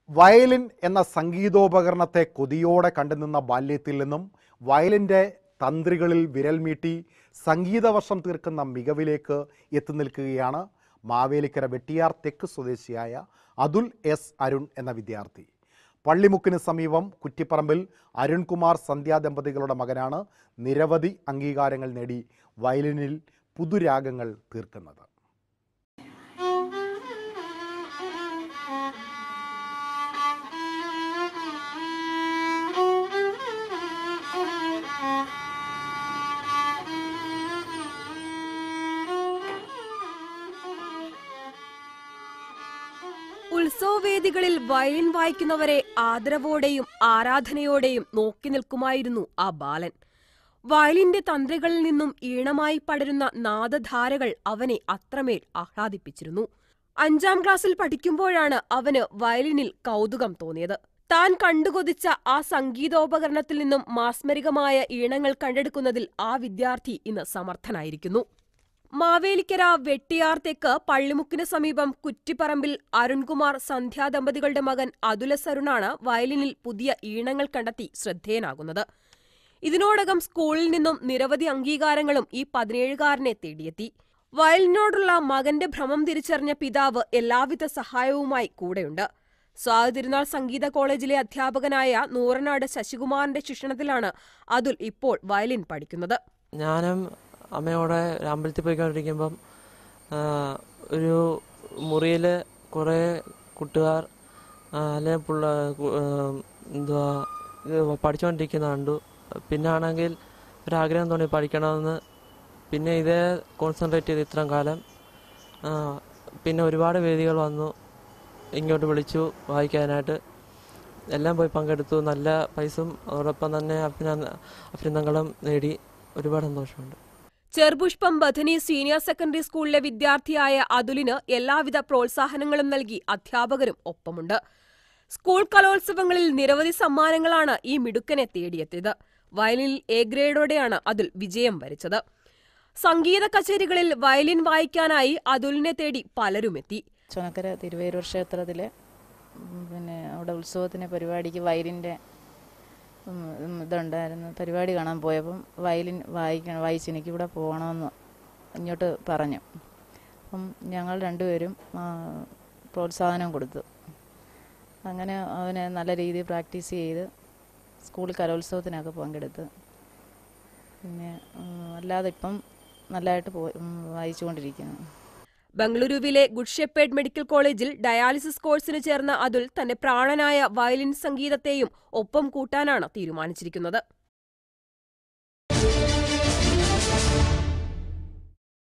violin എന്ന സംഗീതോപകരണത്തെ കൊതിയോടെ കണ്ടുനിന്ന ബാല്യത്തിൽ നിന്നും വയലിൻ്റെ തന്ത്രികളിൽ വിരൽ മീട്ടി സംഗീതവർഷം തീർക്കുന്ന മികവിലേക്ക് എത്തി നിൽക്കുകയാണ് മാവേലിക്കര വെട്ടിയാർ തെക്ക് സ്വദേശിയായ അതുൽ എസ് അരുൺ എന്ന വിദ്യാർത്ഥി പള്ളിമുക്കിന് സമീപം കുറ്റിപ്പറമ്പിൽ അരുൺകുമാർ സന്ധ്യാ ദമ്പതികളുടെ മകനാണ് നിരവധി അംഗീകാരങ്ങൾ നേടി വയലിനിൽ പുതുരാഗങ്ങൾ തീർക്കുന്നത് ഉത്സവവേദികളിൽ വയലിൻ വായിക്കുന്നവരെ ആദരവോടെയും ആരാധനയോടെയും നോക്കി നിൽക്കുമായിരുന്നു ആ ബാലൻ വയലിന്റെ തന്ത്രികളിൽ നിന്നും ഈണമായി പടരുന്ന നാദധാരകൾ അവനെ അത്രമേൽ ആഹ്ലാദിപ്പിച്ചിരുന്നു അഞ്ചാം ക്ലാസ്സിൽ പഠിക്കുമ്പോഴാണ് അവന് വയലിനിൽ കൗതുകം തോന്നിയത് താൻ കണ്ടുകൊതിച്ച ആ സംഗീതോപകരണത്തിൽ നിന്നും മാസ്മരികമായ ഈണങ്ങൾ കണ്ടെടുക്കുന്നതിൽ ആ വിദ്യാർത്ഥി ഇന്ന് സമർത്ഥനായിരിക്കുന്നു മാവേലിക്കര വെട്ടിയാർ തെക്ക് പള്ളിമുക്കിന് സമീപം കുറ്റിപ്പറമ്പിൽ അരുൺകുമാർ സന്ധ്യാ ദമ്പതികളുടെ മകൻ അതുലസ് അരുണാണ് വയലിനിൽ പുതിയ ഈണങ്ങൾ കണ്ടെത്തി ശ്രദ്ധേയനാകുന്നത് ഇതിനോടകം സ്കൂളിൽ നിന്നും നിരവധി അംഗീകാരങ്ങളും ഈ പതിനേഴുകാരനെ തേടിയെത്തി വയലിനോടുള്ള മകന്റെ ഭ്രമം തിരിച്ചറിഞ്ഞ പിതാവ് എല്ലാവിധ സഹായവുമായി കൂടെയുണ്ട് സ്വാതിരുനാൾ സംഗീത കോളേജിലെ അധ്യാപകനായ നൂറനാട് ശശികുമാറിന്റെ ശിക്ഷണത്തിലാണ് അതുൽ ഇപ്പോൾ വയലിൻ പഠിക്കുന്നത് ഞാനും അമ്മയോടെ അമ്പലത്തിൽ പോയിക്കൊണ്ടിരിക്കുമ്പം ആ, ഒരു മുറിയിൽ കുറേ കൂട്ടുകാർ അല്ലെങ്കിൽ പിള്ള കു- ആ, എന്തുവാ ഇത് പഠിച്ചുകൊണ്ടിരിക്കുന്ന കണ്ടു പിന്നെ ആണെങ്കിൽ ഒരാഗ്രഹം തോന്നി പഠിക്കണമെന്ന് പിന്നെ ഇതേ കോൺസെൻട്രേറ്റ് ചെയ്ത് ഇത്രയും കാലം ആ, പിന്നെ ഒരുപാട് വേദികൾ വന്നു ഇങ്ങോട്ട് വിളിച്ചു വായിക്കാനായിട്ട് എല്ലാം പോയി പങ്കെടുത്തു നല്ല പൈസയും അതോടൊപ്പം തന്നെ അഭിനന്ദ അഭിനന്ദനങ്ങളും നേടി ഒരുപാട് സന്തോഷമുണ്ട് ചെറുപുഷ്പം ബഥനി സീനിയർ സെക്കൻഡറി സ്കൂളിലെ വിദ്യാർത്ഥിയായ അതുലിന് എല്ലാവിധ പ്രോത്സാഹനങ്ങളും നൽകി അധ്യാപകരും ഒപ്പമുണ്ട് സ്കൂൾ കലോത്സവങ്ങളിൽ നിരവധി സമ്മാനങ്ങളാണ് ഈ മിടുക്കനെ തേടിയെത്തിയത് വയലിനിൽ എ ഗ്രേഡോടെയാണ് അതുൽ വിജയം വരിച്ചത് സംഗീത കച്ചേരികളിൽ വയലിൻ വായിക്കാനായി അതുലിനെ തേടി പലരുമെത്തി ചുനക്കര തിരുവേരൂർ ക്ഷേത്രത്തിൽ പിന്നെ അവിടെ ഉത്സവത്തിന് പരിപാടിക്ക് വയലിൻ്റെ ഉം, ഉം, ഇതുണ്ടായിരുന്നു പരിപാടി കാണാൻ പോയപ്പം വയലിൻ വായിക്കണം വായിച്ച് എനിക്കിവിടെ പോകണമെന്ന് ഇങ്ങോട്ട് പറഞ്ഞു അപ്പം ഞങ്ങൾ രണ്ടുപേരും ആ, പ്രോത്സാഹനം കൊടുത്തു അങ്ങനെ അവനെ നല്ല രീതിയിൽ പ്രാക്ടീസ് ചെയ്ത് സ്കൂൾ കലോത്സവത്തിനൊക്കെ പങ്കെടുത്ത് പിന്നെ ഉം, അല്ലാതെ ഇപ്പം നല്ലതായിട്ട് പോയി ഉം, വായിച്ചുകൊണ്ടിരിക്കുന്നു ബംഗളൂരുവിലെ ഗുഡ് ഷെപ്പേർഡ് മെഡിക്കൽ കോളേജിൽ ഡയാലിസിസ് കോഴ്സിന് ചേർന്ന അതുൽ തന്റെ പ്രാണനായ വയലിൻ സംഗീതത്തെയും ഒപ്പം കൂട്ടാനാണ് തീരുമാനിച്ചിരിക്കുന്നത്